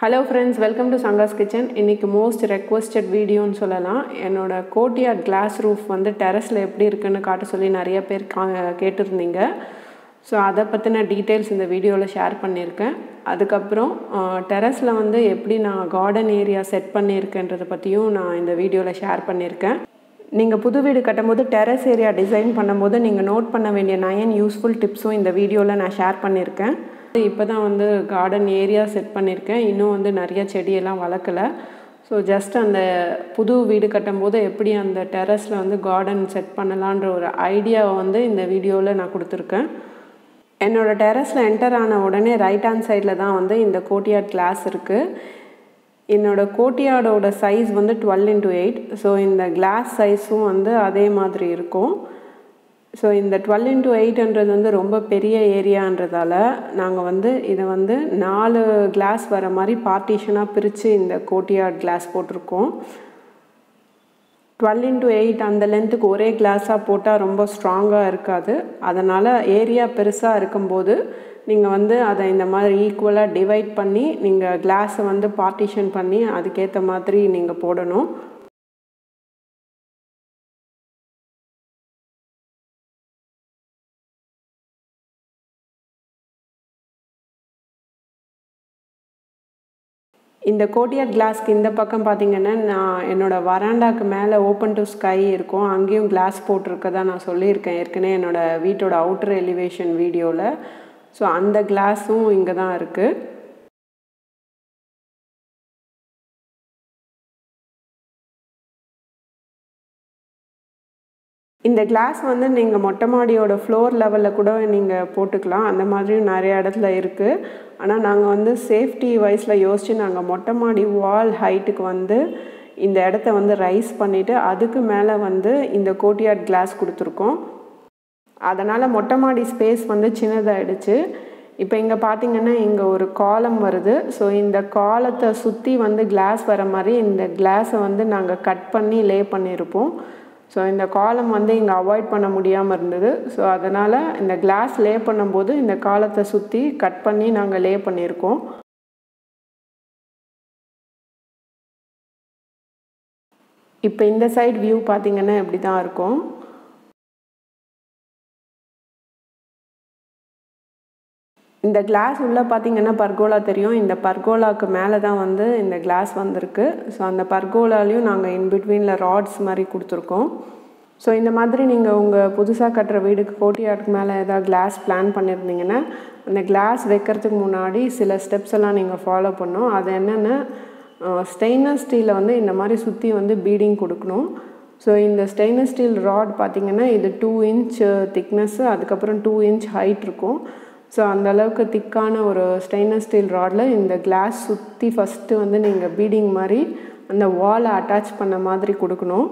hello friends welcome to Sanga's kitchen இன்றைக்கி most requested வீடியோன்னு சொல்லலாம் என்னோடய கோட்டியார்ட் கிளாஸ் ரூஃப் வந்து டெரஸில் எப்படி இருக்குன்னு காட்ட சொல்லி நிறைய பேர் கா கேட்டிருந்தீங்க ஸோ அதை பற்றின டீட்டெயில்ஸ் இந்த வீடியோவில் ஷேர் பண்ணியிருக்கேன் அதுக்கப்புறம் டெரஸில் வந்து எப்படி நான் கார்டன் ஏரியா செட் பண்ணியிருக்கேன்றதை பற்றியும் நான் இந்த வீடியோவில் ஷேர் பண்ணியிருக்கேன் நீங்கள் புது வீடு கட்டும்போது டெரஸ் ஏரியா டிசைன் பண்ணும்போது நீங்கள் நோட் பண்ண வேண்டிய நயன் யூஸ்ஃபுல் டிப்ஸும் இந்த வீடியோவில் நான் ஷேர் பண்ணியிருக்கேன் இப்போ தான் வந்து கார்டன் ஏரியா செட் பண்ணியிருக்கேன் இன்னும் வந்து நிறைய செடியெல்லாம் வளர்க்கல ஸோ ஜஸ்ட் அந்த புது வீடு கட்டும்போது எப்படி அந்த டெரஸில் வந்து கார்டன் செட் பண்ணலான்ற ஒரு ஐடியாவை வந்து இந்த வீடியோவில் நான் கொடுத்துருக்கேன் என்னோடய டெரஸில் என்டர் ஆன உடனே ரைட் ஹேண்ட் சைடில் தான் வந்து இந்த கோட்டியார்ட் கிளாஸ் இருக்குது என்னோடய கோட்டியார்டோட சைஸ் வந்து டுவெல் இன்ட்டு எயிட் ஸோ இந்த கிளாஸ் சைஸும் வந்து அதே மாதிரி இருக்கும் ஸோ இந்த டுவெல் இன்ட்டு எயிட்ன்றது வந்து ரொம்ப பெரிய ஏரியான்றதால நாங்கள் வந்து இதை வந்து நாலு கிளாஸ் வர மாதிரி பார்ட்டிஷனாக பிரித்து இந்த கோட்டியார்ட் கிளாஸ் போட்டிருக்கோம் டுவெல் இன்ட்டு எயிட் அந்த லென்த்துக்கு ஒரே கிளாஸாக போட்டால் ரொம்ப ஸ்ட்ராங்காக இருக்காது அதனால் ஏரியா பெருசாக இருக்கும்போது நீங்கள் வந்து அதை இந்த மாதிரி ஈக்குவலாக டிவைட் பண்ணி நீங்கள் கிளாஸை வந்து பார்ட்டிஷன் பண்ணி அதுக்கேற்ற மாதிரி நீங்கள் போடணும் இந்த கோட்டியார் கிளாஸ்க்கு இந்த பக்கம் பார்த்தீங்கன்னா நான் என்னோடய வராண்டாக்கு மேலே ஓப்பன் டு ஸ்கை இருக்கும் அங்கேயும் கிளாஸ் போட்டிருக்கதா நான் சொல்லியிருக்கேன் ஏற்கனவே என்னோடய வீட்டோட அவுட்டர் எலிவேஷன் வீடியோவில் ஸோ அந்த கிளாஸும் இங்கே தான் இருக்குது இந்த கிளாஸ் வந்து நீங்கள் மொட்டை மாடியோட ஃப்ளோர் லெவலில் கூட நீங்கள் போட்டுக்கலாம் அந்த மாதிரியும் நிறைய இடத்துல இருக்குது ஆனால் நாங்கள் வந்து சேஃப்டி வைஸில் யோசித்து நாங்கள் மொட்டை மாடி வால் ஹைட்டுக்கு வந்து இந்த இடத்த வந்து ரைஸ் பண்ணிவிட்டு அதுக்கு மேலே வந்து இந்த கோட்டியார்ட் கிளாஸ் கொடுத்துருக்கோம் அதனால் மொட்டை மாடி ஸ்பேஸ் வந்து சின்னதாகிடுச்சு இப்போ இங்கே பார்த்தீங்கன்னா இங்கே ஒரு காலம் வருது ஸோ இந்த காலத்தை சுற்றி வந்து கிளாஸ் வர மாதிரி இந்த கிளாஸை வந்து நாங்கள் கட் பண்ணி லே பண்ணியிருப்போம் ஸோ இந்த காலம் வந்து இங்கே அவாய்ட் பண்ண முடியாமல் இருந்தது ஸோ அதனால் இந்த கிளாஸ் லே பண்ணும்போது இந்த காலத்தை சுற்றி கட் பண்ணி நாங்கள் லே பண்ணியிருக்கோம் இப்போ இந்த சைட் வியூ பார்த்திங்கன்னா இப்படி தான் இருக்கும் இந்த கிளாஸ் உள்ளே பார்த்தீங்கன்னா பர்கோலா தெரியும் இந்த பர்கோலாவுக்கு மேலே தான் வந்து இந்த கிளாஸ் வந்திருக்கு ஸோ அந்த பர்கோலாலையும் நாங்கள் இன்பிட்வீனில் ராட்ஸ் மாதிரி கொடுத்துருக்கோம் ஸோ இந்த மாதிரி நீங்கள் உங்கள் புதுசாக கட்டுற வீடுக்கு கோட்டியாருக்கு மேலே ஏதாவது கிளாஸ் பிளான் பண்ணியிருந்தீங்கன்னா அந்த கிளாஸ் வைக்கிறதுக்கு முன்னாடி சில ஸ்டெப்ஸ் எல்லாம் நீங்கள் ஃபாலோ பண்ணணும் அது என்னென்னா ஸ்டெயின்லெஸ் ஸ்டீலில் வந்து இந்த மாதிரி சுற்றி வந்து பீடிங் கொடுக்கணும் ஸோ இந்த ஸ்டெயின்லெஸ் ஸ்டீல் ராட் பார்த்திங்கன்னா இது டூ இன்ச் திக்னஸ்ஸு அதுக்கப்புறம் டூ இன்ச் ஹைட் இருக்கும் ஸோ அந்த அளவுக்கு திக்கான ஒரு ஸ்டெயின்லெஸ் ஸ்டீல் ராடில் இந்த கிளாஸ் சுற்றி ஃபஸ்ட்டு வந்து நீங்கள் பீடிங் மாதிரி அந்த வாலை அட்டாச் பண்ண மாதிரி கொடுக்கணும்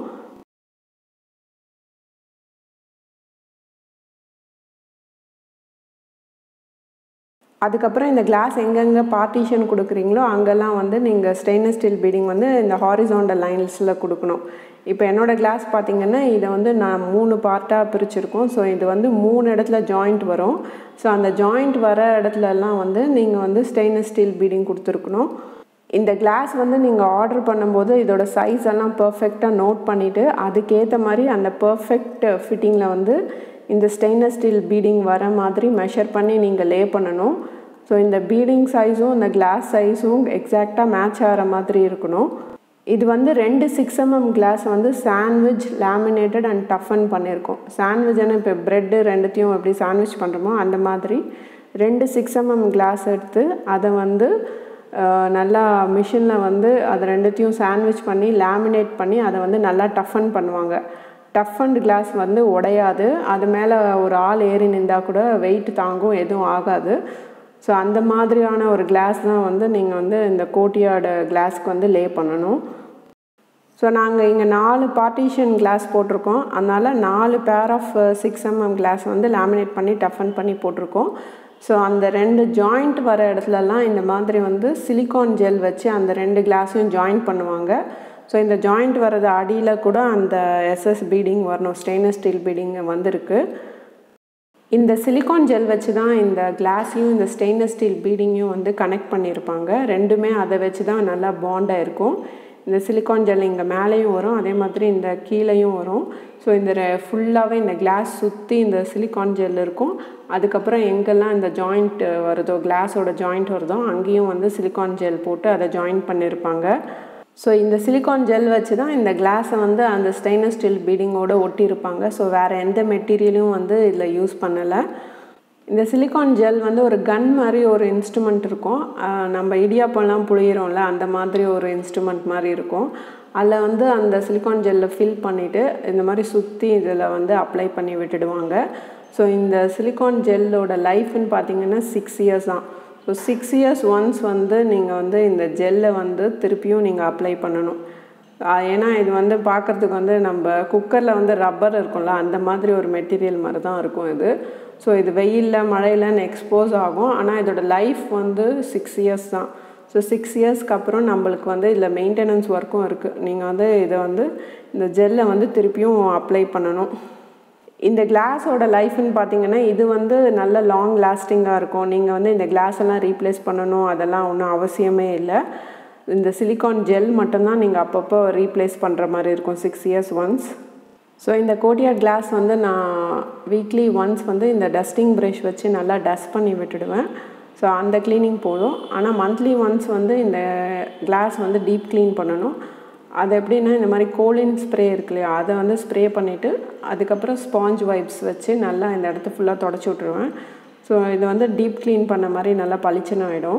அதுக்கப்புறம் இந்த கிளாஸ் எங்கெங்கே பார்ட்டிஷன் கொடுக்குறீங்களோ அங்கெல்லாம் வந்து நீங்கள் ஸ்டெயின்லெஸ் ஸ்டீல் பீடிங் வந்து இந்த ஹாரிசோண்டல் லைன்ஸில் கொடுக்கணும் இப்போ என்னோடய கிளாஸ் பார்த்திங்கன்னா இதை வந்து நான் மூணு பார்ட்டாக பிரிச்சுருக்கோம் ஸோ இது வந்து மூணு இடத்துல ஜாயிண்ட் வரும் ஸோ அந்த ஜாயிண்ட் வர இடத்துலலாம் வந்து நீங்கள் வந்து ஸ்டெயின்லெஸ் ஸ்டீல் பீடிங் கொடுத்துருக்கணும் இந்த கிளாஸ் வந்து நீங்கள் ஆர்டர் பண்ணும்போது இதோட சைஸ் எல்லாம் பர்ஃபெக்டாக நோட் பண்ணிவிட்டு அதுக்கேற்ற மாதிரி அந்த பர்ஃபெக்ட் ஃபிட்டிங்கில் வந்து இந்த ஸ்டெயின்லெஸ் ஸ்டீல் பீடிங் வர மாதிரி மெஷர் பண்ணி நீங்கள் லே பண்ணணும் ஸோ இந்த பீடிங் சைஸும் இந்த கிளாஸ் சைஸும் எக்ஸாக்டாக மேட்ச் ஆகிற மாதிரி இருக்கணும் இது வந்து ரெண்டு சிக்ஸ் எம்எம் கிளாஸ் வந்து சாண்ட்விச் லேமினேட்டட் அண்ட் டஃபன் பண்ணியிருக்கோம் சாண்ட்விச்னு இப்போ ப்ரெட்டு ரெண்டுத்தையும் எப்படி சாண்ட்விச் பண்ணுறோமோ அந்த மாதிரி ரெண்டு சிக்ஸ் எம்எம் கிளாஸ் எடுத்து அதை வந்து நல்லா மிஷினில் வந்து அதை ரெண்டுத்தையும் சாண்ட்விச் பண்ணி லேமினேட் பண்ணி அதை வந்து நல்லா டஃபன் பண்ணுவாங்க டஃப் அண்ட் கிளாஸ் வந்து உடையாது அது மேலே ஒரு ஆள் ஏறி நின்றால் கூட வெயிட் தாங்கும் எதுவும் ஆகாது ஸோ அந்த மாதிரியான ஒரு கிளாஸ் தான் வந்து நீங்கள் வந்து இந்த கோட்டியார்டு கிளாஸ்க்கு வந்து லே பண்ணணும் ஸோ நாங்கள் இங்கே நாலு பார்ட்டிஷன் கிளாஸ் போட்டிருக்கோம் அதனால் நாலு பேர் ஆஃப் சிக்ஸ் எம்எம் கிளாஸ் வந்து லேமினேட் பண்ணி டஃபன் பண்ணி போட்டிருக்கோம் ஸோ அந்த ரெண்டு ஜாயிண்ட் வர இடத்துலலாம் இந்த மாதிரி வந்து சிலிக்கான் ஜெல் வச்சு அந்த ரெண்டு கிளாஸையும் ஜாயிண்ட் பண்ணுவாங்க ஸோ இந்த ஜாயிண்ட் வர்றது அடியில் கூட அந்த எஸ்எஸ் பீடிங் வரணும் ஸ்டெயின்லெஸ் ஸ்டீல் பீடிங் வந்திருக்கு இந்த சிலிகான் ஜெல் வச்சு தான் இந்த கிளாஸையும் இந்த ஸ்டெயின்லெஸ் ஸ்டீல் பீடிங்கையும் வந்து கனெக்ட் பண்ணியிருப்பாங்க ரெண்டுமே அதை வச்சு தான் நல்லா பாண்டாக இருக்கும் இந்த சிலிகான் ஜெல் இங்கே மேலேயும் வரும் அதே மாதிரி இந்த கீழேயும் வரும் ஸோ இந்த ஃபுல்லாகவே இந்த கிளாஸ் சுற்றி இந்த சிலிகான் ஜெல் இருக்கும் அதுக்கப்புறம் எங்கெல்லாம் இந்த ஜாயிண்ட் வருதோ கிளாஸோட ஜாயிண்ட் வருதோ அங்கேயும் வந்து சிலிகான் ஜெல் போட்டு அதை ஜாயின் பண்ணியிருப்பாங்க ஸோ இந்த சிலிகான் ஜெல் வச்சு தான் இந்த கிளாஸை வந்து அந்த ஸ்டெயின்லெஸ் ஸ்டீல் பீடிங்கோடு ஒட்டியிருப்பாங்க ஸோ வேறு எந்த மெட்டீரியலும் வந்து இதில் யூஸ் பண்ணலை இந்த சிலிகான் ஜெல் வந்து ஒரு கன் மாதிரி ஒரு இன்ஸ்ட்ருமெண்ட் இருக்கும் நம்ம இடியாப்பம்லாம் புளியிறோம்ல அந்த மாதிரி ஒரு இன்ஸ்ட்ருமெண்ட் மாதிரி இருக்கும் அதில் வந்து அந்த சிலிகான் ஜெல்லில் ஃபில் பண்ணிவிட்டு இந்த மாதிரி சுற்றி இதில் வந்து அப்ளை பண்ணி விட்டுடுவாங்க ஸோ இந்த சிலிகான் ஜெல்லோட லைஃப்னு பார்த்தீங்கன்னா சிக்ஸ் இயர்ஸ் தான் ஸோ சிக்ஸ் இயர்ஸ் ஒன்ஸ் வந்து நீங்கள் வந்து இந்த ஜெல்லை வந்து திருப்பியும் நீங்கள் அப்ளை பண்ணணும் ஏன்னா இது வந்து பார்க்குறதுக்கு வந்து நம்ம குக்கரில் வந்து ரப்பர் இருக்கும்ல அந்த மாதிரி ஒரு மெட்டீரியல் மாதிரி தான் இருக்கும் இது ஸோ இது வெயிலில் மழையிலன்னு எக்ஸ்போஸ் ஆகும் ஆனால் இதோட லைஃப் வந்து சிக்ஸ் இயர்ஸ் தான் ஸோ சிக்ஸ் இயர்ஸ்க்கு அப்புறம் நம்மளுக்கு வந்து இதில் மெயின்டெனன்ஸ் ஒர்க்கும் இருக்குது நீங்கள் வந்து இதை வந்து இந்த ஜெல்லை வந்து திருப்பியும் அப்ளை பண்ணணும் இந்த கிளாஸோட லைஃப்னு பார்த்தீங்கன்னா இது வந்து நல்ல லாங் லாஸ்டிங்காக இருக்கும் நீங்கள் வந்து இந்த கிளாஸ் எல்லாம் ரீப்ளேஸ் பண்ணணும் அதெல்லாம் ஒன்றும் அவசியமே இல்லை இந்த சிலிகான் ஜெல் மட்டும்தான் நீங்கள் அப்பப்போ ரீப்ளேஸ் பண்ணுற மாதிரி இருக்கும் சிக்ஸ் இயர்ஸ் ஒன்ஸ் ஸோ இந்த கோட்டியார் கிளாஸ் வந்து நான் வீக்லி ஒன்ஸ் வந்து இந்த டஸ்டிங் ப்ரஷ் வச்சு நல்லா டஸ்ட் பண்ணி விட்டுடுவேன் ஸோ அந்த க்ளீனிங் போதும் ஆனால் மந்த்லி ஒன்ஸ் வந்து இந்த கிளாஸ் வந்து டீப் க்ளீன் பண்ணணும் அது எப்படின்னா இந்த மாதிரி கோலின் ஸ்ப்ரே இருக்கு இல்லையா அதை வந்து ஸ்ப்ரே பண்ணிவிட்டு அதுக்கப்புறம் ஸ்பாஞ்ச் வைப்ஸ் வச்சு நல்லா இந்த இடத்த ஃபுல்லாக தொடச்சி விட்ருவேன் ஸோ இது வந்து டீப் க்ளீன் பண்ண மாதிரி நல்லா பளிச்சுன்னு ஆகிடும்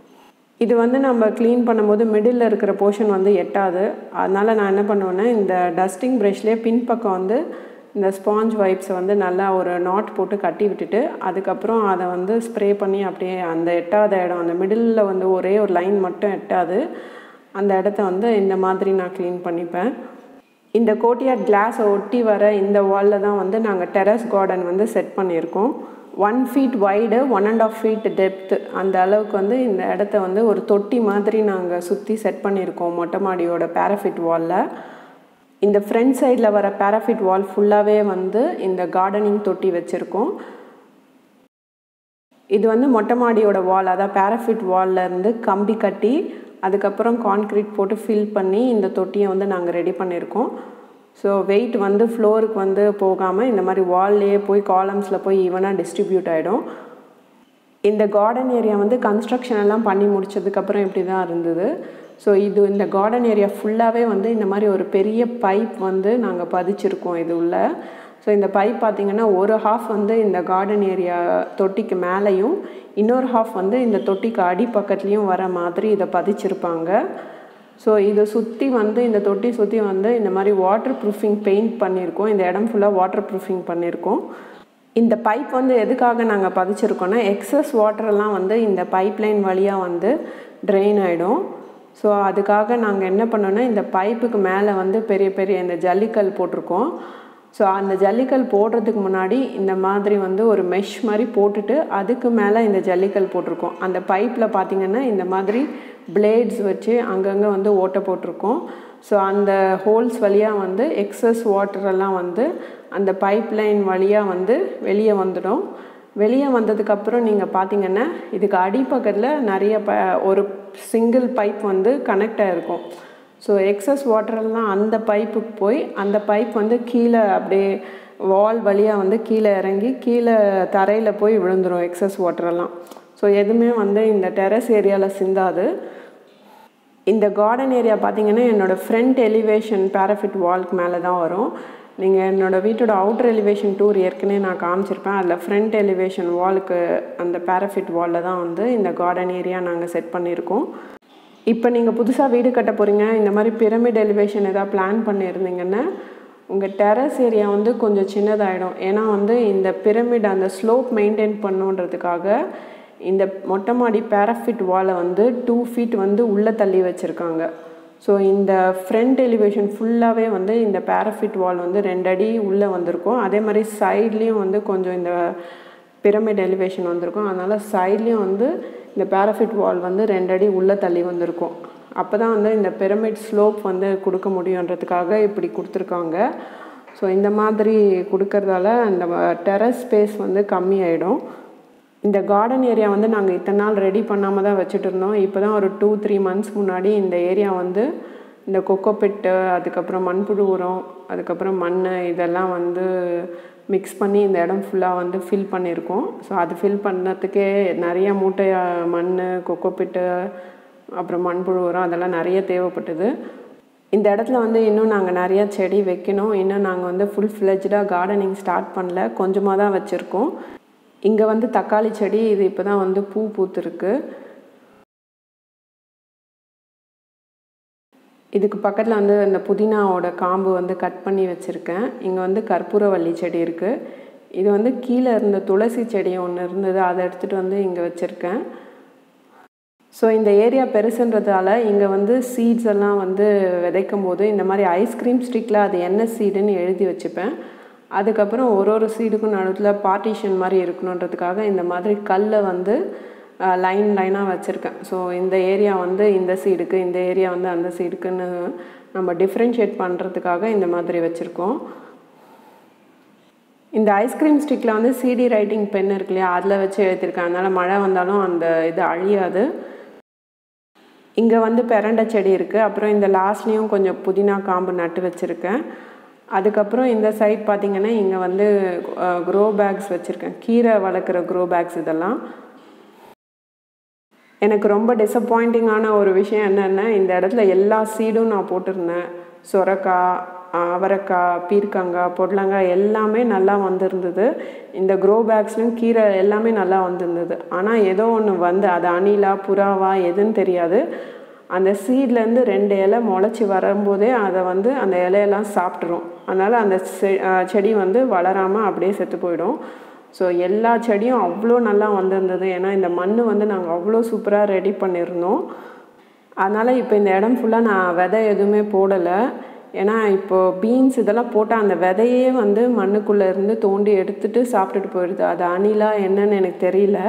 இது வந்து நம்ம க்ளீன் பண்ணும்போது மிடில் இருக்கிற போர்ஷன் வந்து எட்டாது அதனால் நான் என்ன பண்ணுவேன்னா இந்த டஸ்டிங் ப்ரஷ்லேயே பின்பக்கம் வந்து இந்த ஸ்பாஞ்ச் வைப்ஸை வந்து நல்லா ஒரு நாட் போட்டு கட்டி விட்டுட்டு அதுக்கப்புறம் அதை வந்து ஸ்ப்ரே பண்ணி அப்படியே அந்த எட்டாத இடம் அந்த மிடில் வந்து ஒரே ஒரு லைன் மட்டும் எட்டாது அந்த இடத்த வந்து இந்த மாதிரி நான் க்ளீன் பண்ணிப்பேன் இந்த கோட்டியார் கிளாஸை ஒட்டி வர இந்த வாலில் தான் வந்து நாங்கள் டெரஸ் கார்டன் வந்து செட் பண்ணியிருக்கோம் one feet wide one and half feet depth அந்த அளவுக்கு வந்து இந்த இடத்த வந்து ஒரு தொட்டி மாதிரி நாங்கள் சுற்றி செட் பண்ணியிருக்கோம் மொட்டை மாடியோட பேராஃபிட் வாலில் இந்த ஃப்ரண்ட் சைடில் வர பேராஃபிட் வால் ஃபுல்லாகவே வந்து இந்த கார்டனிங் தொட்டி வச்சுருக்கோம் இது வந்து மொட்டை மாடியோட வால் அதாவது பேராஃபிட் வால்லேருந்து கம்பி கட்டி அதுக்கப்புறம் கான்க்ரீட் போட்டு ஃபில் பண்ணி இந்த தொட்டியை வந்து நாங்கள் ரெடி பண்ணியிருக்கோம் ஸோ வெயிட் வந்து ஃப்ளோருக்கு வந்து போகாமல் இந்த மாதிரி வால்லையே போய் காலம்ஸில் போய் ஈவனாக டிஸ்ட்ரிபியூட் ஆகிடும் இந்த கார்டன் ஏரியா வந்து கன்ஸ்ட்ரக்ஷன் எல்லாம் பண்ணி முடிச்சதுக்கப்புறம் இப்படி தான் இருந்தது ஸோ இது இந்த கார்டன் ஏரியா ஃபுல்லாகவே வந்து இந்த மாதிரி ஒரு பெரிய பைப் வந்து நாங்கள் பதிச்சிருக்கோம் இது உள்ள ஸோ இந்த பைப் பார்த்திங்கன்னா ஒரு ஹாஃப் வந்து இந்த கார்டன் ஏரியா தொட்டிக்கு மேலேயும் இன்னொரு ஹாஃப் வந்து இந்த தொட்டிக்கு அடி பக்கத்துலேயும் வர மாதிரி இதை பதிச்சிருப்பாங்க ஸோ இதை சுற்றி வந்து இந்த தொட்டி சுற்றி வந்து இந்த மாதிரி வாட்டர் ப்ரூஃபிங் பெயிண்ட் பண்ணியிருக்கோம் இந்த இடம் ஃபுல்லாக வாட்டர் ப்ரூஃபிங் பண்ணியிருக்கோம் இந்த பைப் வந்து எதுக்காக நாங்கள் பதிச்சிருக்கோன்னா எக்ஸஸ் வாட்டரெல்லாம் வந்து இந்த பைப் லைன் வழியாக வந்து ட்ரெயின் ஆகிடும் ஸோ அதுக்காக நாங்கள் என்ன பண்ணோன்னா இந்த பைப்புக்கு மேலே வந்து பெரிய பெரிய இந்த ஜல்லிக்கல் போட்டிருக்கோம் ஸோ அந்த ஜல்லிக்கல் போடுறதுக்கு முன்னாடி இந்த மாதிரி வந்து ஒரு மெஷ் மாதிரி போட்டுட்டு அதுக்கு மேலே இந்த ஜல்லிக்கல் போட்டிருக்கோம் அந்த பைப்பில் பார்த்திங்கன்னா இந்த மாதிரி பிளேட்ஸ் வச்சு அங்கங்கே வந்து ஓட்டை போட்டிருக்கோம் ஸோ அந்த ஹோல்ஸ் வழியாக வந்து எக்ஸஸ் வாட்டரெல்லாம் வந்து அந்த பைப் லைன் வழியாக வந்து வெளியே வந்துடும் வெளியே வந்ததுக்கப்புறம் நீங்கள் பார்த்தீங்கன்னா இதுக்கு அடிப்பக்கத்தில் நிறைய ப ஒரு சிங்கிள் பைப் வந்து கனெக்ட் ஆகிருக்கும் ஸோ எக்ஸஸ் வாட்டரெல்லாம் அந்த பைப்புக்கு போய் அந்த பைப் வந்து கீழே அப்படியே வால் வழியாக வந்து கீழே இறங்கி கீழே தரையில் போய் விழுந்துடும் எக்ஸஸ் வாட்டரெல்லாம் ஸோ எதுவுமே வந்து இந்த டெரஸ் ஏரியாவில் சிந்தாது இந்த கார்டன் ஏரியா பார்த்தீங்கன்னா என்னோடய ஃப்ரண்ட் எலிவேஷன் பேராஃபிட் வால்க்கு மேலே தான் வரும் நீங்கள் என்னோடய வீட்டோட அவுட்டர் எலிவேஷன் டூர் ஏற்கனவே நான் காமிச்சிருப்பேன் அதில் ஃப்ரண்ட் எலிவேஷன் வாலுக்கு அந்த பேராஃபிட் வாலில் தான் வந்து இந்த கார்டன் ஏரியா நாங்கள் செட் பண்ணியிருக்கோம் இப்போ நீங்கள் புதுசாக வீடு கட்ட போகிறீங்க இந்த மாதிரி பிரமிட் எலிவேஷன் எதாவது பிளான் பண்ணியிருந்தீங்கன்னா உங்கள் டெரஸ் ஏரியா வந்து கொஞ்சம் சின்னதாகிடும் ஏன்னா வந்து இந்த பிரமிட் அந்த ஸ்லோப் மெயின்டைன் பண்ணுன்றதுக்காக இந்த மொட்டை மாடி பேராஃபிட் வாலை வந்து டூ ஃபீட் வந்து உள்ளே தள்ளி வச்சுருக்காங்க ஸோ இந்த ஃப்ரண்ட் எலிவேஷன் ஃபுல்லாகவே வந்து இந்த பேராஃபிட் வால் வந்து ரெண்டு அடி உள்ளே வந்திருக்கும் அதே மாதிரி சைட்லேயும் வந்து கொஞ்சம் இந்த பிரமிட் எலிவேஷன் வந்திருக்கும் அதனால் சைட்லேயும் வந்து இந்த பேராஃபிட் வால் வந்து ரெண்டு அடி உள்ளே தள்ளி வந்திருக்கும் அப்போ தான் வந்து இந்த பிரமிட் ஸ்லோப் வந்து கொடுக்க முடியுன்றதுக்காக இப்படி கொடுத்துருக்காங்க ஸோ இந்த மாதிரி கொடுக்கறதால அந்த டெரஸ் ஸ்பேஸ் வந்து கம்மியாயிடும் இந்த கார்டன் ஏரியா வந்து நாங்கள் இத்தனை நாள் ரெடி பண்ணாமல் தான் வச்சுட்டு இருந்தோம் இப்போ தான் ஒரு டூ த்ரீ மந்த்ஸ் முன்னாடி இந்த ஏரியா வந்து இந்த கொக்கோ பிட்டு அதுக்கப்புறம் மண்புழு உரம் அதுக்கப்புறம் மண் இதெல்லாம் வந்து மிக்ஸ் பண்ணி இந்த இடம் ஃபுல்லாக வந்து ஃபில் பண்ணியிருக்கோம் ஸோ அது ஃபில் பண்ணதுக்கே நிறைய மூட்டை மண் கொக்கோ பிட்டு அப்புறம் மண்புழு உரம் அதெல்லாம் நிறைய தேவைப்பட்டது இந்த இடத்துல வந்து இன்னும் நாங்கள் நிறைய செடி வைக்கணும் இன்னும் நாங்கள் வந்து ஃபுல் ஃப்ளெஜ்டாக கார்டனிங் ஸ்டார்ட் பண்ணல கொஞ்சமாக தான் வச்சுருக்கோம் இங்கே வந்து தக்காளி செடி இது இப்போ தான் வந்து பூ பூத்துருக்கு இதுக்கு பக்கத்தில் வந்து இந்த புதினாவோட காம்பு வந்து கட் பண்ணி வச்சுருக்கேன் இங்கே வந்து கற்பூரவள்ளி செடி இருக்குது இது வந்து கீழே இருந்த துளசி செடி ஒன்று இருந்தது அதை எடுத்துகிட்டு வந்து இங்கே வச்சுருக்கேன் ஸோ இந்த ஏரியா பெருசுன்றதால இங்கே வந்து சீட்ஸ் எல்லாம் வந்து விதைக்கும் போது இந்த மாதிரி ஐஸ்கிரீம் ஸ்டிக்கில் அது என்ன சீடுன்னு எழுதி வச்சுப்பேன் அதுக்கப்புறம் ஒரு ஒரு சீடுக்கும் நடுவில் பார்ட்டிஷன் மாதிரி இருக்கணுன்றதுக்காக இந்த மாதிரி கல்லை வந்து லைன் லைனாக வச்சுருக்கேன் ஸோ இந்த ஏரியா வந்து இந்த சீடுக்கு இந்த ஏரியா வந்து அந்த சீடுக்குன்னு நம்ம டிஃப்ரென்ஷியேட் பண்ணுறதுக்காக இந்த மாதிரி வச்சுருக்கோம் இந்த ஐஸ்கிரீம் ஸ்டிக்கில் வந்து சிடி ரைட்டிங் பென் இருக்கு இல்லையா அதில் வச்சு எழுதியிருக்கேன் அதனால் மழை வந்தாலும் அந்த இது அழியாது இங்கே வந்து பெரண்டை செடி இருக்குது அப்புறம் இந்த லாஸ்ட்லேயும் கொஞ்சம் புதினா காம்பு நட்டு வச்சுருக்கேன் அதுக்கப்புறம் இந்த சைட் பார்த்திங்கன்னா இங்கே வந்து க்ரோ பேக்ஸ் வச்சுருக்கேன் கீரை வளர்க்குற க்ரோ பேக்ஸ் இதெல்லாம் எனக்கு ரொம்ப டிசப்பாயிண்டிங்கான ஒரு விஷயம் என்னென்னா இந்த இடத்துல எல்லா சீடும் நான் போட்டிருந்தேன் சொரக்காய் அவரைக்காய் பீர்க்கங்காய் பொடலங்காய் எல்லாமே நல்லா வந்திருந்தது இந்த க்ரோ பேக்ஸ்லையும் கீரை எல்லாமே நல்லா வந்திருந்தது ஆனால் ஏதோ ஒன்று வந்து அது அணிலா புறாவா எதுன்னு தெரியாது அந்த சீட்லேருந்து ரெண்டு இலை முளைச்சி வரும்போதே அதை வந்து அந்த இலையெல்லாம் சாப்பிட்ரும் அதனால் அந்த செடி வந்து வளராமல் அப்படியே செத்து போயிடும் ஸோ எல்லா செடியும் அவ்வளோ நல்லா வந்திருந்தது ஏன்னா இந்த மண் வந்து நாங்கள் அவ்வளோ சூப்பராக ரெடி பண்ணியிருந்தோம் அதனால் இப்போ இந்த இடம் ஃபுல்லாக நான் விதை எதுவுமே போடலை ஏன்னா இப்போது பீன்ஸ் இதெல்லாம் போட்டால் அந்த விதையே வந்து மண்ணுக்குள்ளே இருந்து தோண்டி எடுத்துகிட்டு சாப்பிட்டுட்டு போயிடுது அது அணிலா என்னன்னு எனக்கு தெரியல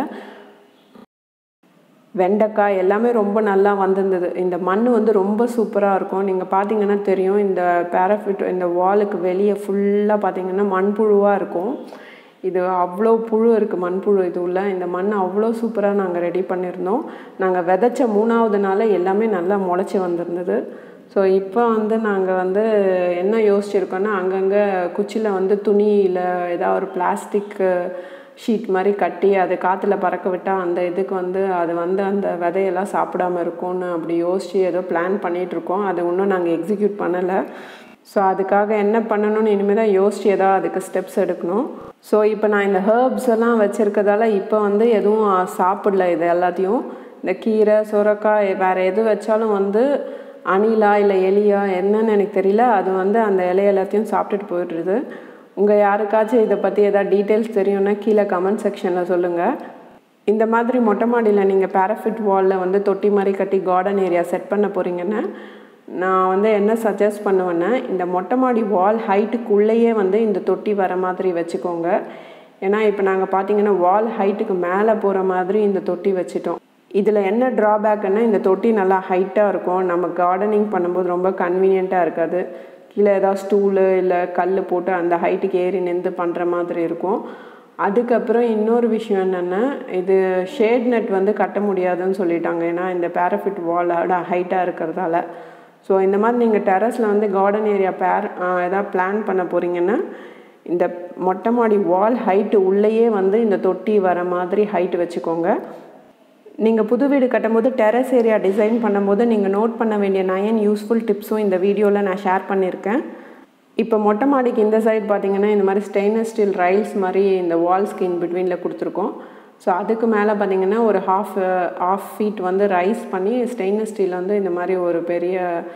வெண்டைக்காய் எல்லாமே ரொம்ப நல்லா வந்திருந்தது இந்த மண் வந்து ரொம்ப சூப்பராக இருக்கும் நீங்கள் பார்த்தீங்கன்னா தெரியும் இந்த பேராஃபிட் இந்த வாலுக்கு வெளியே ஃபுல்லாக பார்த்தீங்கன்னா மண்புழுவாக இருக்கும் இது அவ்வளோ புழு இருக்குது மண்புழு இது உள்ள இந்த மண் அவ்வளோ சூப்பராக நாங்கள் ரெடி பண்ணியிருந்தோம் நாங்கள் விதைச்ச மூணாவது நாள் எல்லாமே நல்லா முளைச்சி வந்திருந்தது ஸோ இப்போ வந்து நாங்கள் வந்து என்ன யோசிச்சிருக்கோன்னா அங்கங்கே குச்சியில் வந்து துணியில் ஏதாவது ஒரு பிளாஸ்டிக் ஷீட் மாதிரி கட்டி அதை காற்றுல பறக்க விட்டால் அந்த இதுக்கு வந்து அது வந்து அந்த விதையெல்லாம் சாப்பிடாம இருக்கும்னு அப்படி யோசித்து ஏதோ பிளான் பண்ணிகிட்ருக்கோம் அதை இன்னும் நாங்கள் எக்ஸிக்யூட் பண்ணலை ஸோ அதுக்காக என்ன பண்ணணும்னு இனிமேல் தான் யோசிச்சு ஏதாவது அதுக்கு ஸ்டெப்ஸ் எடுக்கணும் ஸோ இப்போ நான் இந்த ஹேர்ப்ஸ் எல்லாம் வச்சுருக்கதால இப்போ வந்து எதுவும் சாப்பிடல இது எல்லாத்தையும் இந்த கீரை சுரக்காய் வேறு எது வச்சாலும் வந்து அணிலா இல்லை எலியா என்னன்னு எனக்கு தெரியல அது வந்து அந்த இலைய எல்லாத்தையும் சாப்பிட்டுட்டு போயிடுறது உங்கள் யாருக்காச்சும் இதை பற்றி எதாவது டீட்டெயில்ஸ் தெரியும்னா கீழே கமெண்ட் செக்ஷனில் சொல்லுங்கள் இந்த மாதிரி மொட்டை மாடியில் நீங்கள் பேராஃபிட் வாலில் வந்து தொட்டி மாதிரி கட்டி கார்டன் ஏரியா செட் பண்ண போகிறீங்கன்னா நான் வந்து என்ன சஜஸ்ட் பண்ணுவேன்னா இந்த மொட்டை மாடி வால் ஹைட்டுக்குள்ளேயே வந்து இந்த தொட்டி வர மாதிரி வச்சுக்கோங்க ஏன்னா இப்போ நாங்கள் பார்த்தீங்கன்னா வால் ஹைட்டுக்கு மேலே போகிற மாதிரி இந்த தொட்டி வச்சுட்டோம் இதில் என்ன ட்ராபேக்குன்னா இந்த தொட்டி நல்லா ஹைட்டாக இருக்கும் நம்ம கார்டனிங் பண்ணும்போது ரொம்ப கன்வீனியண்ட்டாக இருக்காது கீழே ஏதாவது ஸ்டூலு இல்லை கல் போட்டு அந்த ஹைட்டுக்கு ஏறி நின்று பண்ணுற மாதிரி இருக்கும் அதுக்கப்புறம் இன்னொரு விஷயம் என்னென்னா இது ஷேட் நெட் வந்து கட்ட முடியாதுன்னு சொல்லிட்டாங்க ஏன்னா இந்த பேராஃபிட் வாலோட ஹைட்டாக இருக்கிறதால ஸோ இந்த மாதிரி நீங்கள் டெரஸில் வந்து கார்டன் ஏரியா பேர் எதாவது பிளான் பண்ண போகிறீங்கன்னா இந்த மொட்டை மாடி வால் ஹைட்டு உள்ளேயே வந்து இந்த தொட்டி வர மாதிரி ஹைட் வச்சுக்கோங்க நீங்கள் புது வீடு கட்டும்போது டெரஸ் ஏரியா டிசைன் பண்ணும்போது நீங்கள் நோட் பண்ண வேண்டிய நயன் யூஸ்ஃபுல் டிப்ஸும் இந்த வீடியோவில் நான் ஷேர் பண்ணியிருக்கேன் இப்போ மொட்டை மாடிக்கு இந்த சைடு பார்த்தீங்கன்னா இந்த மாதிரி ஸ்டெயின்லெஸ் ஸ்டீல் ரைல்ஸ் மாதிரி இந்த வால்ஸ்க்கு இன் பிட்வீனில் கொடுத்துருக்கோம் ஸோ அதுக்கு மேலே பார்த்தீங்கன்னா ஒரு ஹாஃப் ஆஃப் ஃபீட் வந்து ரைஸ் பண்ணி ஸ்டெயின்லெஸ் ஸ்டீல் வந்து இந்த மாதிரி ஒரு பெரிய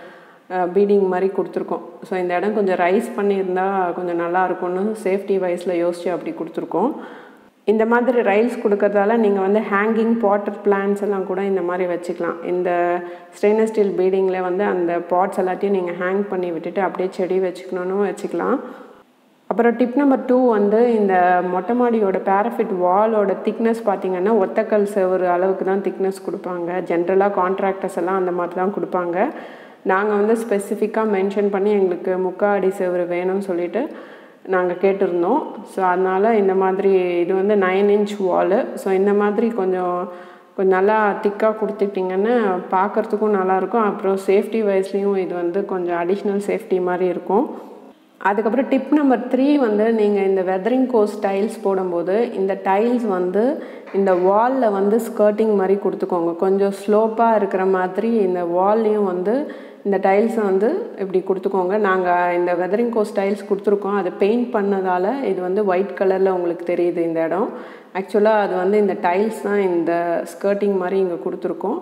பீடிங் மாதிரி கொடுத்துருக்கோம் ஸோ இந்த இடம் கொஞ்சம் ரைஸ் பண்ணியிருந்தால் கொஞ்சம் நல்லா இருக்கும்னு சேஃப்டி வைஸில் யோசித்து அப்படி கொடுத்துருக்கோம் இந்த மாதிரி ரைல்ஸ் கொடுக்கறதால நீங்கள் வந்து ஹேங்கிங் பாட்டர் பிளான்ஸ் எல்லாம் கூட இந்த மாதிரி வச்சுக்கலாம் இந்த ஸ்டெயின்லெஸ் ஸ்டீல் பீடிங்கில் வந்து அந்த பாட்ஸ் எல்லாத்தையும் நீங்கள் ஹேங் பண்ணி விட்டுட்டு அப்படியே செடி வச்சுக்கணுன்னு வச்சுக்கலாம் அப்புறம் டிப் நம்பர் டூ வந்து இந்த மொட்டை மாடியோட பேரஃபிட் வாலோட திக்னஸ் பார்த்தீங்கன்னா ஒத்தக்கல் செவரு அளவுக்கு தான் திக்னஸ் கொடுப்பாங்க ஜென்ரலாக கான்ட்ராக்டர்ஸ் எல்லாம் அந்த மாதிரி தான் கொடுப்பாங்க நாங்கள் வந்து ஸ்பெசிஃபிக்காக மென்ஷன் பண்ணி எங்களுக்கு முக்கால் அடி செவரு வேணும்னு சொல்லிட்டு நாங்கள் கேட்டிருந்தோம் ஸோ அதனால் இந்த மாதிரி இது வந்து நைன் இன்ச் வாலு ஸோ இந்த மாதிரி கொஞ்சம் கொஞ்சம் நல்லா திக்காக கொடுத்துட்டிங்கன்னா பார்க்குறதுக்கும் நல்லாயிருக்கும் அப்புறம் சேஃப்டி வைஸ்லேயும் இது வந்து கொஞ்சம் அடிஷ்னல் சேஃப்டி மாதிரி இருக்கும் அதுக்கப்புறம் டிப் நம்பர் த்ரீ வந்து நீங்கள் இந்த வெதரிங் கோஸ் டைல்ஸ் போடும்போது இந்த டைல்ஸ் வந்து இந்த வாலில் வந்து ஸ்கர்ட்டிங் மாதிரி கொடுத்துக்கோங்க கொஞ்சம் ஸ்லோப்பாக இருக்கிற மாதிரி இந்த வால்லையும் வந்து இந்த டைல்ஸை வந்து இப்படி கொடுத்துக்கோங்க நாங்கள் இந்த வெதரிங் கோஸ் டைல்ஸ் கொடுத்துருக்கோம் அது பெயிண்ட் பண்ணதால் இது வந்து ஒயிட் கலரில் உங்களுக்கு தெரியுது இந்த இடம் ஆக்சுவலாக அது வந்து இந்த டைல்ஸ் தான் இந்த ஸ்கர்ட்டிங் மாதிரி இங்கே கொடுத்துருக்கோம்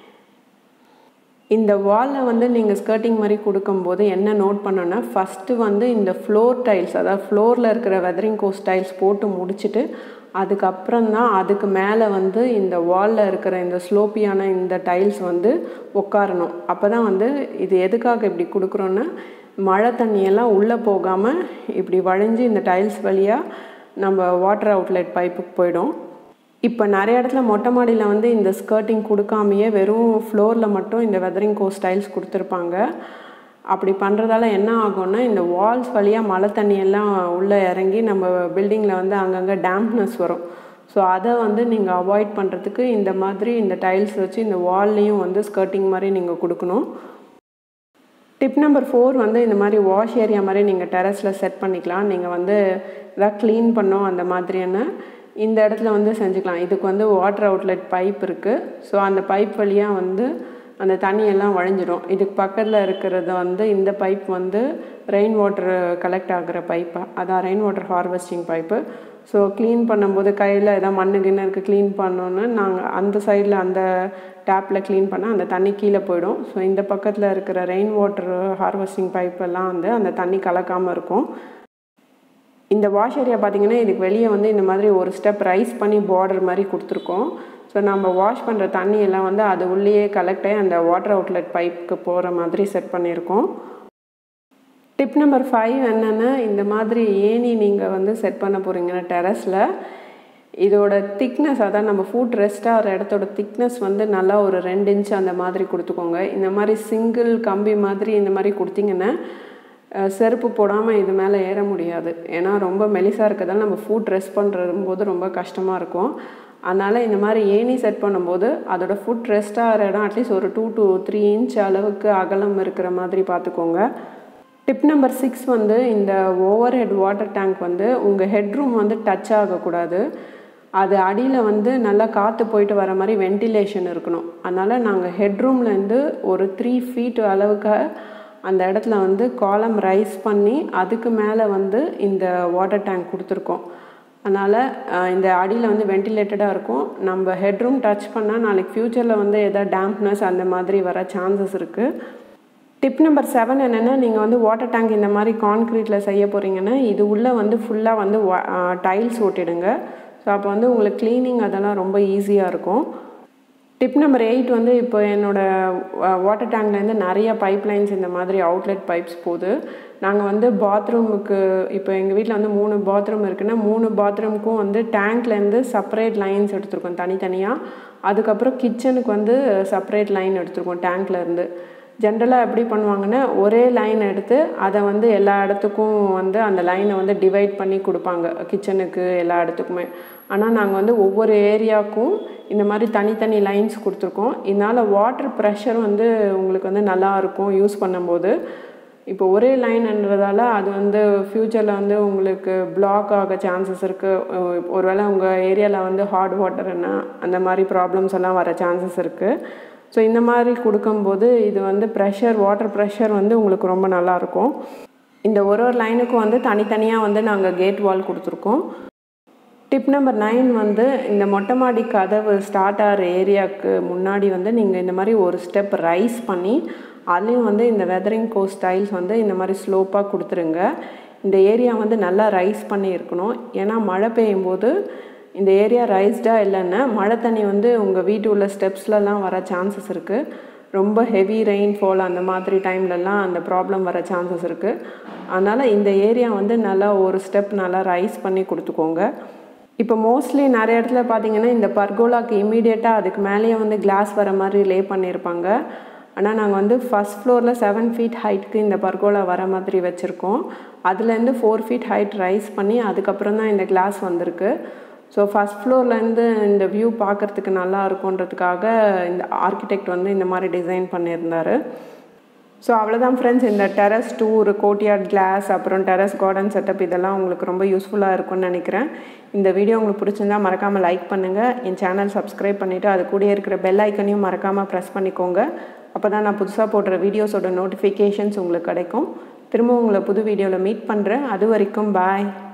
இந்த வாலில் வந்து நீங்கள் ஸ்கர்ட்டிங் மாதிரி கொடுக்கும்போது என்ன நோட் பண்ணோன்னா ஃபஸ்ட்டு வந்து இந்த ஃப்ளோர் டைல்ஸ் அதாவது ஃப்ளோரில் இருக்கிற வெதரிங் கோஸ் டைல்ஸ் போட்டு முடிச்சுட்டு அதுக்கப்புறம் தான் அதுக்கு மேலே வந்து இந்த வாலில் இருக்கிற இந்த ஸ்லோப்பியான இந்த டைல்ஸ் வந்து உட்காரணும் அப்போ தான் வந்து இது எதுக்காக இப்படி கொடுக்குறோன்னா மழை தண்ணியெல்லாம் உள்ளே போகாமல் இப்படி வழிஞ்சு இந்த டைல்ஸ் வழியாக நம்ம வாட்டர் அவுட்லெட் பைப்புக்கு போயிடும் இப்போ நிறைய இடத்துல மொட்டை மாடியில் வந்து இந்த ஸ்கர்ட்டிங் கொடுக்காமையே வெறும் ஃப்ளோரில் மட்டும் இந்த வெதரிங் கோ ஸ்டைல்ஸ் கொடுத்துருப்பாங்க அப்படி பண்ணுறதால என்ன ஆகும்னா இந்த வால்ஸ் வழியாக மழை தண்ணியெல்லாம் உள்ளே இறங்கி நம்ம பில்டிங்கில் வந்து அங்கங்கே டேம்ப்னஸ் வரும் ஸோ அதை வந்து நீங்கள் அவாய்ட் பண்ணுறதுக்கு இந்த மாதிரி இந்த டைல்ஸ் வச்சு இந்த வால்லையும் வந்து ஸ்கர்ட்டிங் மாதிரி நீங்கள் கொடுக்கணும் டிப் நம்பர் ஃபோர் வந்து இந்த மாதிரி வாஷ் ஏரியா மாதிரி நீங்கள் டெரஸில் செட் பண்ணிக்கலாம் நீங்கள் வந்து எதாவது க்ளீன் பண்ணோம் அந்த மாதிரியான இந்த இடத்துல வந்து செஞ்சுக்கலாம் இதுக்கு வந்து வாட்டர் அவுட்லெட் பைப் இருக்குது ஸோ அந்த பைப் வழியாக வந்து அந்த தண்ணியெல்லாம் வழிஞ்சிடும் இதுக்கு பக்கத்தில் இருக்கிறது வந்து இந்த பைப் வந்து ரெயின் வாட்டர் கலெக்ட் ஆகிற பைப்பு அதான் rain water harvesting pipe so clean பண்ணும்போது கையில் எதாவது மண்ணு கிண்ணு இருக்குது க்ளீன் பண்ணோன்னு நாங்கள் அந்த சைடில் அந்த டேப்பில் க்ளீன் பண்ணால் அந்த தண்ணி கீழே போயிடும் ஸோ இந்த பக்கத்தில் இருக்கிற ரெயின் வாட்டர் ஹார்வெஸ்டிங் பைப்பெல்லாம் வந்து அந்த தண்ணி கலக்காமல் இருக்கும் இந்த வாஷ் ஏரியா பார்த்திங்கன்னா இதுக்கு வெளியே வந்து இந்த மாதிரி ஒரு ஸ்டெப் ரைஸ் பண்ணி பார்டர் மாதிரி கொடுத்துருக்கோம் ஸோ நம்ம வாஷ் பண்ணுற தண்ணி எல்லாம் வந்து அது உள்ளேயே கலெக்ட் ஆகி அந்த வாட்டர் அவுட்லெட் பைப்புக்கு போகிற மாதிரி செட் பண்ணியிருக்கோம் டிப் நம்பர் ஃபைவ் என்னென்னா இந்த மாதிரி ஏணி நீங்கள் வந்து செட் பண்ண போகிறீங்கன்னா டெரஸில் இதோட திக்னஸ் அதான் நம்ம ஃபுட் ரெஸ்ட் ஆகிற இடத்தோட திக்னஸ் வந்து நல்லா ஒரு ரெண்டு இன்ச் அந்த மாதிரி கொடுத்துக்கோங்க இந்த மாதிரி சிங்கிள் கம்பி மாதிரி இந்த மாதிரி கொடுத்தீங்கன்னா செருப்பு போடாமல் இது மேலே ஏற முடியாது ஏன்னா ரொம்ப மெலிசாக இருக்கிறதால நம்ம ஃபுட் ரெஸ்ட் பண்ணுறது போது ரொம்ப கஷ்டமாக இருக்கும் அதனால் இந்த மாதிரி ஏணி செட் பண்ணும்போது அதோட ஃபுட் ரெஸ்ட் ஆகிற இடம் அட்லீஸ்ட் ஒரு டூ டு த்ரீ இன்ச் அளவுக்கு அகலம் இருக்கிற மாதிரி பார்த்துக்கோங்க டிப் நம்பர் சிக்ஸ் வந்து இந்த ஓவர் ஹெட் வாட்டர் டேங்க் வந்து உங்கள் ஹெட்ரூம் வந்து டச் ஆகக்கூடாது அது அடியில் வந்து நல்லா காற்று போயிட்டு வர மாதிரி வென்டிலேஷன் இருக்கணும் அதனால் நாங்கள் ஹெட்ரூம்லேருந்து ஒரு த்ரீ ஃபீட் அளவுக்கு அந்த இடத்துல வந்து காலம் ரைஸ் பண்ணி அதுக்கு மேலே வந்து இந்த வாட்டர் டேங்க் கொடுத்துருக்கோம் அதனால் இந்த அடியில் வந்து வென்டிலேட்டடாக இருக்கும் நம்ம ஹெட்ரூம் டச் பண்ணால் நாளைக்கு ஃப்யூச்சரில் வந்து எதாவது டேம்ப்னஸ் அந்த மாதிரி வர சான்சஸ் இருக்குது டிப் நம்பர் செவன் என்னென்னா நீங்கள் வந்து வாட்டர் டேங்க் இந்த மாதிரி கான்க்ரீட்டில் செய்ய போகிறீங்கன்னா இது உள்ளே வந்து ஃபுல்லாக வந்து டைல்ஸ் ஓட்டிடுங்க ஸோ அப்போ வந்து உங்களுக்கு க்ளீனிங் அதெல்லாம் ரொம்ப ஈஸியாக இருக்கும் டிப் நம்பர் எயிட் வந்து இப்போ என்னோடய வாட்டர் டேங்க்லேருந்து நிறைய பைப் லைன்ஸ் இந்த மாதிரி அவுட்லெட் பைப்ஸ் போகுது நாங்கள் வந்து பாத்ரூமுக்கு இப்போ எங்கள் வீட்டில் வந்து மூணு பாத்ரூம் இருக்குன்னா மூணு பாத்ரூமுக்கும் வந்து டேங்க்லேருந்து செப்பரேட் லைன்ஸ் எடுத்திருக்கோம் தனித்தனியாக அதுக்கப்புறம் கிச்சனுக்கு வந்து செப்பரேட் லைன் எடுத்திருக்கோம் டேங்க்லேருந்து ஜென்ரலாக எப்படி பண்ணுவாங்கன்னா ஒரே லைன் எடுத்து அதை வந்து எல்லா இடத்துக்கும் வந்து அந்த லைனை வந்து டிவைட் பண்ணி கொடுப்பாங்க கிச்சனுக்கு எல்லா இடத்துக்குமே ஆனால் நாங்கள் வந்து ஒவ்வொரு ஏரியாவுக்கும் இந்த மாதிரி தனித்தனி லைன்ஸ் கொடுத்துருக்கோம் இதனால் வாட்டர் ப்ரெஷர் வந்து உங்களுக்கு வந்து நல்லா இருக்கும் யூஸ் பண்ணும்போது இப்போ ஒரே லைன்ன்றதால அது வந்து ஃப்யூச்சரில் வந்து உங்களுக்கு பிளாக் ஆக சான்சஸ் இருக்குது ஒருவேளை உங்கள் ஏரியாவில் வந்து ஹாட் வாட்டர்னா அந்த மாதிரி ப்ராப்ளம்ஸ் எல்லாம் வர சான்சஸ் இருக்குது ஸோ இந்த மாதிரி கொடுக்கும்போது இது வந்து ப்ரெஷர் வாட்டர் ப்ரெஷர் வந்து உங்களுக்கு ரொம்ப நல்லாயிருக்கும் இந்த ஒரு ஒரு லைனுக்கும் வந்து தனித்தனியாக வந்து நாங்கள் கேட் வால் கொடுத்துருக்கோம் டிப் நம்பர் நைன் வந்து இந்த மொட்டை மாடி கதவு ஸ்டார்ட் ஆகிற ஏரியாவுக்கு முன்னாடி வந்து நீங்கள் இந்த மாதிரி ஒரு ஸ்டெப் ரைஸ் பண்ணி அதுலேயும் வந்து இந்த வெதரிங் கோ ஸ்டைல்ஸ் வந்து இந்த மாதிரி ஸ்லோப்பாக கொடுத்துருங்க இந்த ஏரியா வந்து நல்லா ரைஸ் பண்ணி இருக்கணும் ஏன்னா மழை பெய்யும் போது இந்த ஏரியா ரைஸ்டாக இல்லைன்னா மழை தண்ணி வந்து உங்கள் வீட்டு உள்ள ஸ்டெப்ஸ்லலாம் வர சான்சஸ் இருக்குது ரொம்ப ஹெவி ரெயின்ஃபால் அந்த மாதிரி டைம்லலாம் அந்த ப்ராப்ளம் வர சான்சஸ் இருக்குது அதனால் இந்த ஏரியா வந்து நல்லா ஒரு ஸ்டெப் நல்லா ரைஸ் பண்ணி கொடுத்துக்கோங்க இப்போ மோஸ்ட்லி நிறைய இடத்துல பார்த்தீங்கன்னா இந்த பர்கோலாக்கு இமீடியட்டாக அதுக்கு மேலேயே வந்து கிளாஸ் வர மாதிரி லே பண்ணியிருப்பாங்க ஆனால் நாங்கள் வந்து ஃபஸ்ட் ஃப்ளோரில் செவன் ஃபீட் ஹைட்டுக்கு இந்த பர்கோலா வர மாதிரி வச்சுருக்கோம் அதுலேருந்து ஃபோர் ஃபீட் ஹைட் ரைஸ் பண்ணி அதுக்கப்புறம் தான் இந்த கிளாஸ் வந்திருக்கு ஸோ ஃபஸ்ட் ஃப்ளோர்லேருந்து இந்த வியூ பார்க்குறதுக்கு நல்லா இருக்குன்றதுக்காக இந்த ஆர்கிடெக்ட் வந்து இந்த மாதிரி டிசைன் பண்ணியிருந்தார் ஸோ அவ்வளோதான் ஃப்ரெண்ட்ஸ் இந்த டெரஸ் டூர் கோட்டியார்ட் கிளாஸ் அப்புறம் டெரஸ் கார்டன் செட்டப் இதெல்லாம் உங்களுக்கு ரொம்ப யூஸ்ஃபுல்லாக இருக்கும்னு நினைக்கிறேன் இந்த வீடியோ உங்களுக்கு பிடிச்சிருந்தா மறக்காமல் லைக் பண்ணுங்கள் என் சேனல் சப்ஸ்கிரைப் பண்ணிவிட்டு அது கூட இருக்கிற பெல் ஐக்கனையும் மறக்காமல் ப்ரெஸ் பண்ணிக்கோங்க அப்போ தான் நான் புதுசாக போடுற வீடியோஸோட நோட்டிஃபிகேஷன்ஸ் உங்களுக்கு கிடைக்கும் திரும்ப உங்களை புது வீடியோவில் மீட் பண்ணுறேன் அது வரைக்கும் பாய்